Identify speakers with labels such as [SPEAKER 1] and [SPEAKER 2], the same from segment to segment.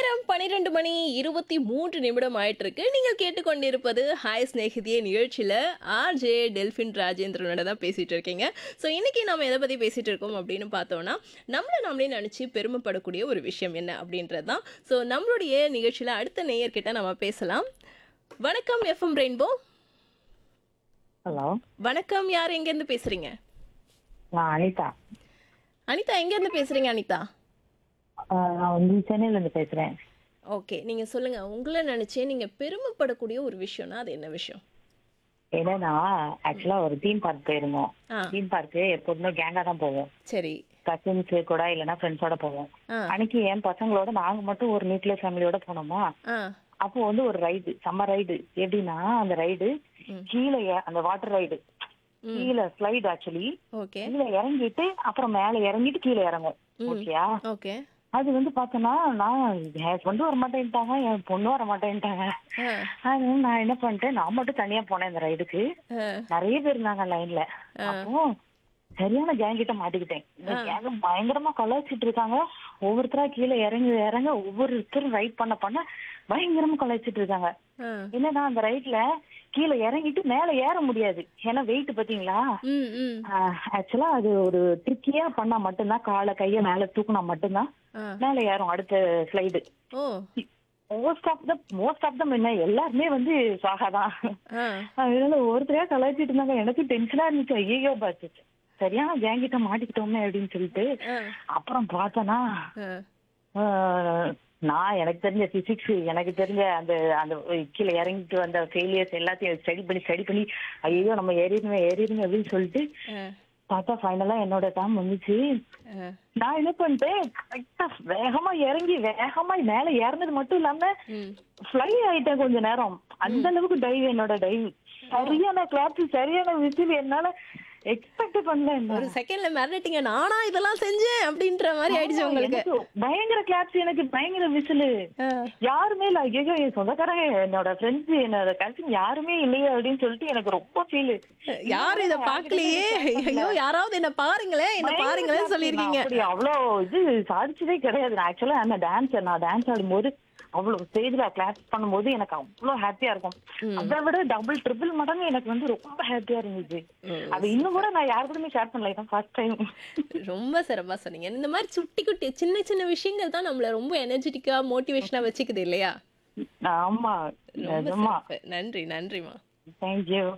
[SPEAKER 1] நேரம் பன்னிரெண்டு மணி இருபத்தி மூன்று நிமிடம் ஆயிட்டு இருக்கு நீங்கள் கேட்டுக்கொண்டிருப்பது ஹாய் ஸ்நேகிதியே நிகழ்ச்சியில் ஆர்ஜே டெல்ஃபின் ராஜேந்திரனோட தான் பேசிட்டு இருக்கீங்க ஸோ இன்னைக்கு நம்ம எதை பற்றி பேசிட்டு இருக்கோம் அப்படின்னு பார்த்தோம்னா நம்மளை நம்மளே நினச்சி பெருமைப்படக்கூடிய ஒரு விஷயம் என்ன அப்படின்றது தான் ஸோ நம்மளுடைய நிகழ்ச்சியில் அடுத்த நேயர்கிட்ட நம்ம பேசலாம் வணக்கம் எஃப்எம் ரெயின்போ
[SPEAKER 2] ஹலோ
[SPEAKER 1] வணக்கம் யார் எங்கேருந்து பேசுறீங்க
[SPEAKER 2] நான் அனிதா
[SPEAKER 1] அனிதா எங்கேருந்து பேசுறீங்க அனிதா
[SPEAKER 2] ஆஹ் நான் வந்து சென்னையில இருந்து பேசுறேன்
[SPEAKER 1] ஓகே நீங்கள் சொல்லுங்கள் உங்களை நினச்சே நீங்கள் பெருமைப்படக்கூடிய ஒரு விஷயம்னா அது என்ன விஷயம்
[SPEAKER 2] என்னன்னா ஆக்சுவலா ஒரு தீம் பார்க் போயிருந்தோம்
[SPEAKER 1] ஆ
[SPEAKER 2] தீம் பார்க் எப்போதுமே கேங்கா தான் போவோம்
[SPEAKER 1] சரி
[SPEAKER 2] கசின்ஸ் கூட இல்லைன்னா ஃப்ரெண்ட்ஸோட போவோம்
[SPEAKER 1] ஆ
[SPEAKER 2] அன்னைக்கு என் பசங்களோட நாங்க மட்டும் ஒரு நியூக்ளியர் ஃபேமிலியோட போனோமா
[SPEAKER 1] ஆ
[SPEAKER 2] அப்போ வந்து ஒரு ரைடு செம்ம ரைடு எப்படின்னா அந்த ரைடு
[SPEAKER 1] ம்.
[SPEAKER 2] கீழே இற- அந்த வாட்டர் ரைடு
[SPEAKER 1] ம்.
[SPEAKER 2] கீழே ஸ்லைடு ஆக்சுவலி
[SPEAKER 1] ஓகே
[SPEAKER 2] கீழே இறங்கிட்டு அப்புறம் மேல இறங்கிட்டு கீழே இறங்கும்
[SPEAKER 1] ம்.
[SPEAKER 2] ஓகேயா
[SPEAKER 1] ஓகே
[SPEAKER 2] அது வந்து பார்த்தோன்னா நான் என் ஹஸ்பண்ட் வர மாட்டேன்ட்டாங்க என் பொண்ணு வர மாட்டேன்ட்டாங்க
[SPEAKER 1] ஆ
[SPEAKER 2] அது நான் என்ன பண்ணிட்டேன் நான் மட்டும் தனியா போனேன் இந்த ரைடுக்கு
[SPEAKER 1] ஆ
[SPEAKER 2] நிறைய பேர் இருந்தாங்க லைன்ல அப்போ சரியான கேங் கிட்ட மாட்டிக்கிட்டேன் இந்த கேங் பயங்கரமா கலாய்ச்சிட்டு இருக்காங்க ஒவ்வொருத்தரா கீழே இறங்கி இறங்க ஒவ்வொருத்தரும் ரைட் பண்ண பண்ண பயங்கரமா கலாய்ச்சிட்டு இருக்காங்க
[SPEAKER 1] ஆ
[SPEAKER 2] என்னன்னா அந்த ரைட்ல கீழே இறங்கிட்டு மேல ஏற முடியாது ஏன்னா வெயிட் பாத்தீங்களா
[SPEAKER 1] ம் ம்
[SPEAKER 2] ஆக்சுவலா அது ஒரு ட்ரிக்கியா பண்ணா மட்டும்தான் காலை கைய மேல தூக்குனா மட்டும்தான்
[SPEAKER 1] ஆ
[SPEAKER 2] மேல ஏறும் அடுத்த slide
[SPEAKER 1] oh
[SPEAKER 2] most of the most of the என்ன எல்லாருமே வந்து சாகாதான்
[SPEAKER 1] ஆ
[SPEAKER 2] அதனால ஒருத்தரையா கலாய்ச்சிட்டு இருந்தாங்க எனக்கு டென்ஷனா இருந்துச்சு ஐயோ பாத்து சரியான கேங்கிட்ட மாட்டிக்கிட்டோமே அப்படின்னு சொல்லிட்டு
[SPEAKER 1] ஆ
[SPEAKER 2] அப்புறம் பார்த்தனா
[SPEAKER 1] ஆ
[SPEAKER 2] நான் எனக்கு தெரிஞ்ச பிசிக்ஸ் எனக்கு தெரிஞ்ச அந்த அந்த கீழே இறங்கிட்டு வந்த ஃபெயிலியர்ஸ் எல்லாத்தையும் ஸ்டடி பண்ணி ஸ்டடி பண்ணி ஐயோ நம்ம ஏறிடுமே ஏறிடுமே அப்படின்னு சொல்லிட்டு
[SPEAKER 1] ஆ
[SPEAKER 2] பார்த்தா ஃபைனலா என்னோட டைம் வந்துச்சு
[SPEAKER 1] ஆ
[SPEAKER 2] நான் என்ன பண்ணிட்டேன் கரெக்டா வேகமா இறங்கி வேகமா மேல ஏறினது மட்டும் இல்லாம
[SPEAKER 1] ம்
[SPEAKER 2] ஃப்ளை ஆயிட்டேன் கொஞ்ச நேரம் அந்த அளவுக்கு டைவ் என்னோட டைவ் சரியான கிளாஸ் சரியான விசில் என்னால எக்ஸ்பெக்ட் பண்ணல என்ன.
[SPEAKER 1] ஒரு செகண்ட்ல மிரட்டிங்க நானா இதெல்லாம் செஞ்சேன் அப்படின்ற மாதிரி ஆயிடுச்சு உங்களுக்கு
[SPEAKER 2] எனக்கு பயங்கர கிளாப்ஸ் எனக்கு பயங்கர விசில்
[SPEAKER 1] ஆ
[SPEAKER 2] யாருமே இல்ல ஐயோ என் சொந்தக்காரங்க என்னோட ஃப்ரெண்ட்ஸ் என்னோட கசின் யாருமே இல்லையே அப்படின்னு சொல்லிட்டு எனக்கு ரொம்ப ஃபீல்
[SPEAKER 1] யார் இத பார்க்கலையே ஐயோ யாராவது என்ன பாருங்களேன் என்ன பாருங்களேன் சொல்லிருக்கீங்க
[SPEAKER 2] அப்படி அவ்வளோ இது சாதிச்சதே கிடையாது நான் ஆக்சுவலா அந்த டான்ஸ் நான் டான்ஸ் ஆடும்போது அவ்வளவு ஸ்டேஜ்ல கிளாஸ் பண்ணும்போது எனக்கு அவ்வளவு ஹாப்பியா இருக்கும் அதை விட டபுள் ட்ரிபிள் மடங்கு எனக்கு வந்து ரொம்ப ஹாப்பியா இருந்துச்சு அது இன்னும் கூட நான் யாரு கூடயுமே ஷேர் பண்ணல இதான் ஃபர்ஸ்ட் டைம்
[SPEAKER 1] ரொம்ப சிறப்பா சொன்னீங்க இந்த மாதிரி சுட்டி குட்டி சின்ன சின்ன விஷயங்கள் தான் நம்மள ரொம்ப எனர்ஜெட்டிக்கா மோட்டிவேஷனா வச்சுக்குது இல்லையா
[SPEAKER 2] ஆமா
[SPEAKER 1] ரொம்ப
[SPEAKER 2] நிஜமா
[SPEAKER 1] சிறப்பு. நன்றி நன்றிமா
[SPEAKER 2] தேங்க்யூ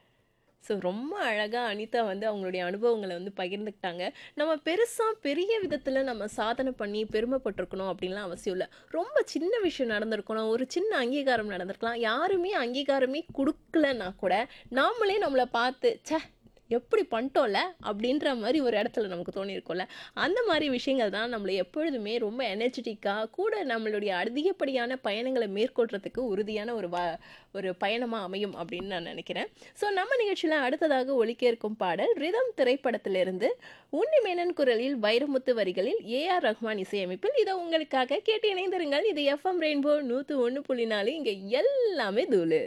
[SPEAKER 1] ஸோ ரொம்ப அழகாக அனிதா வந்து அவங்களுடைய அனுபவங்களை வந்து பகிர்ந்துக்கிட்டாங்க நம்ம பெருசாக பெரிய விதத்தில் நம்ம சாதனை பண்ணி பெருமைப்பட்டிருக்கணும் அப்படின்லாம் அவசியம் இல்லை ரொம்ப சின்ன விஷயம் நடந்திருக்கணும் ஒரு சின்ன அங்கீகாரம் நடந்திருக்கலாம் யாருமே அங்கீகாரமே கொடுக்கலன்னா கூட நாமளே நம்மளை பார்த்து ச்சே எப்படி பண்ணிட்டோம்ல அப்படின்ற மாதிரி ஒரு இடத்துல நமக்கு தோணியிருக்கோம்ல அந்த மாதிரி விஷயங்கள் தான் நம்மளை எப்பொழுதுமே ரொம்ப எனர்ஜெட்டிக்காக கூட நம்மளுடைய அதிகப்படியான பயணங்களை மேற்கொள்றதுக்கு உறுதியான ஒரு வ ஒரு பயணமாக அமையும் அப்படின்னு நான் நினைக்கிறேன் ஸோ நம்ம நிகழ்ச்சியில் அடுத்ததாக ஒலிக்க இருக்கும் பாடல் ரிதம் திரைப்படத்திலிருந்து உன்னிமேனன் குரலில் வைரமுத்து வரிகளில் ஏஆர் ரஹ்மான் இசையமைப்பில் இதை உங்களுக்காக கேட்டு இணைந்திருங்கள் இது எஃப்எம் ரெயின்போ நூற்று ஒன்று புள்ளி நாலு இங்கே எல்லாமே தூளு